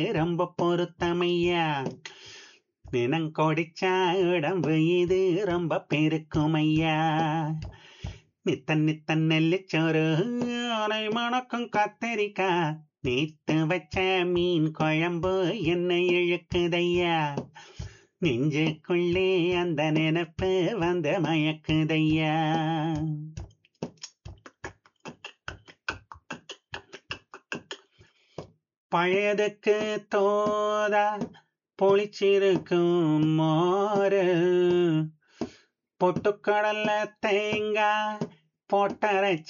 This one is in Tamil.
ரொம்ப பொருத்தமையா நினங்கொடிச்சா உடம்பு இது ரொம்ப பெருக்குமையா நித்தன் நித்தன் நெல்லிச்சோறு அரை மணக்கும் கத்தரிக்கா நேத்து வச்ச மீன் குழம்பு என்ன இழுக்குதையா நெஞ்சுக்குள்ளே அந்த நினைப்பு வந்து மயக்குதையா பழையதுக்கு தோதா பொழிச்சிருக்கும் மோரு பொட்டுக்கடல்ல தேங்காய் போட்டரைச்ச